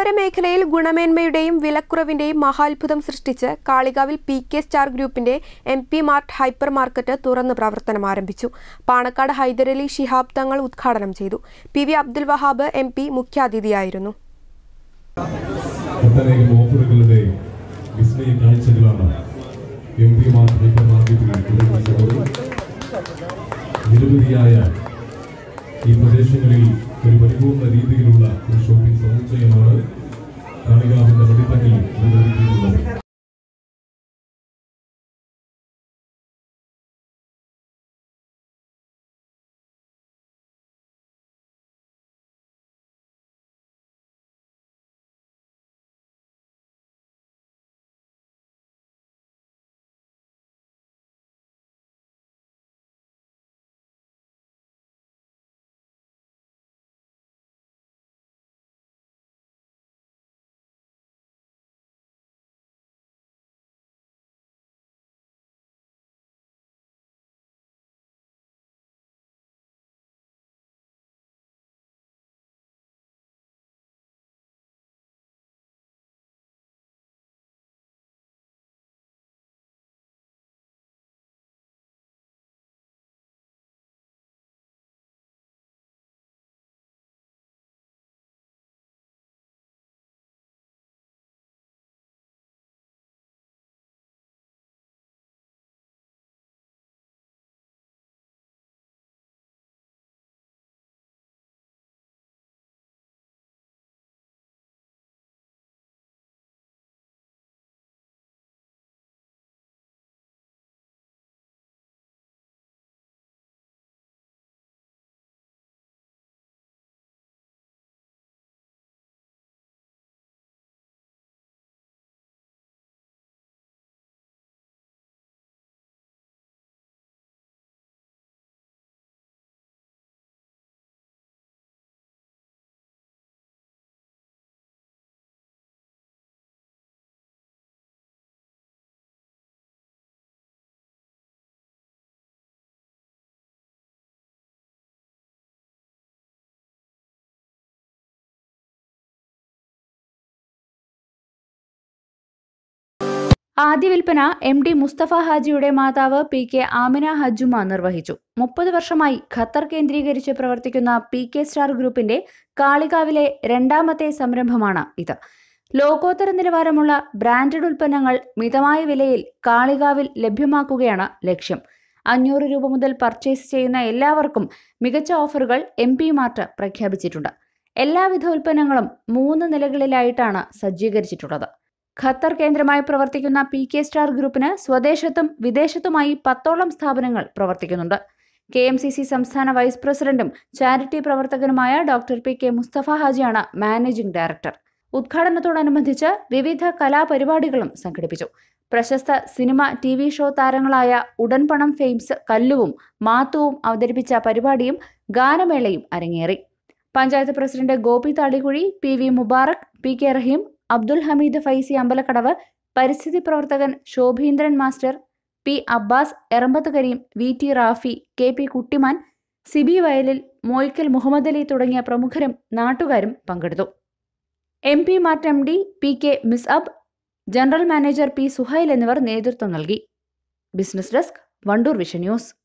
നഗരമേഖലയിൽ ഗുണമേന്മയുടെയും വിലക്കുറവിന്റെയും മഹാത്ഭുതം സൃഷ്ടിച്ച് കാളികാവിൽ പി കെ സ്റ്റാർ ഗ്രൂപ്പിന്റെ M P mart hyper market തുറന്ന് പ്രവർത്തനം ആരംഭിച്ചു പാണക്കാട് ഹൈദരലി ശിഹാബ് തങ്ങൾ ഉദ്ഘാടനം ചെയ്തു P V Abdul Wahab M P മുഖ്യാതിഥിയായിരുന്നു ഒട്ടനേകം ഓഫറുകളുടെ വിസ്മയ കാഴ്ചകളാണ് എം പി മാർ ഹൈപ്പർ മാർക്കറ്റിൽ ഒരുമിച്ചുള്ളത് നിരവധിയായ ഈ പ്രദേശങ്ങളിൽ ഒരു പരിപൂർണ രീതിയിലുള്ള ഒരു ഷോപ്പിംഗ് സമുച്ചയമാണ് കാളികാവിന്റെ വെടിത്തട്ടിൽ നിർവഹിച്ചിട്ടുള്ളത് ആദ്യ വിൽപ്പന എം ഡി മുസ്തഫ ഹാജിയുടെ മാതാവ് പി കെ ആമിന ഹജുമ നിർവഹിച്ചു മുപ്പത് വർഷമായി ഖത്തർ കേന്ദ്രീകരിച്ച് പ്രവർത്തിക്കുന്ന പി കെ സ്റ്റാർ ഗ്രൂപ്പിന്റെ കാളികാവിലെ രണ്ടാമത്തെ സംരംഭമാണ് ഇത് ലോകോത്തര നിലവാരമുള്ള ബ്രാൻഡഡ് ഉൽപ്പന്നങ്ങൾ മിതമായ വിലയിൽ കാളികാവിൽ ലഭ്യമാക്കുകയാണ് ലക്ഷ്യം അഞ്ഞൂറ് രൂപ മുതൽ പർച്ചേസ് ചെയ്യുന്ന എല്ലാവർക്കും മികച്ച ഓഫറുകൾ എം പി മാർട്ട് പ്രഖ്യാപിച്ചിട്ടുണ്ട് എല്ലാവിധ ഉൽപ്പന്നങ്ങളും മൂന്ന് നിലകളിലായിട്ടാണ് സജ്ജീകരിച്ചിട്ടുള്ളത് ഖത്തർ കേന്ദ്രമായി പ്രവർത്തിക്കുന്ന പി കെ സ്റ്റാർ ഗ്രൂപ്പിന് സ്വദേശത്തും വിദേശത്തുമായി പത്തോളം സ്ഥാപനങ്ങൾ പ്രവർത്തിക്കുന്നുണ്ട് കെ എം സി സി സംസ്ഥാന വൈസ് പ്രസിഡന്റും ചാരിറ്റി പ്രവർത്തകനുമായ ഡോക്ടർ പി കെ മുസ്തഫ ഹാജിയാണ് മാനേജിംഗ് ഡയറക്ടർ ഉദ്ഘാടനത്തോടനുബന്ധിച്ച് വിവിധ കലാപരിപാടികളും സംഘടിപ്പിച്ചു പ്രശസ്ത സിനിമ ടി വി ഷോ താരങ്ങളായ ഉടൻപണം ഫെയിംസ് കല്ലുവും മാത്തുവും അവതരിപ്പിച്ച പരിപാടിയും ഗാനമേളയും അരങ്ങേറി panchayat president Gopi Thalikkuzhi P V Mubarak P K Raheem Abdul Hameed Faizi Ambalakkadavu പരിസ്ഥിതി പ്രവർത്തകൻ Shobheendran master P Abbas Erambath Kareem V T Rafi K P Kuttiman Sibi Vayalil Moykkal Muhammad Ali തുടങ്ങിയ പ്രമുഖരും നാട്ടുകാരും പങ്കെടുത്തു M P mart M D P K Misab general manager P Suhail എന്നിവർ നേതൃത്വം നൽകി business desk Wandoor vision news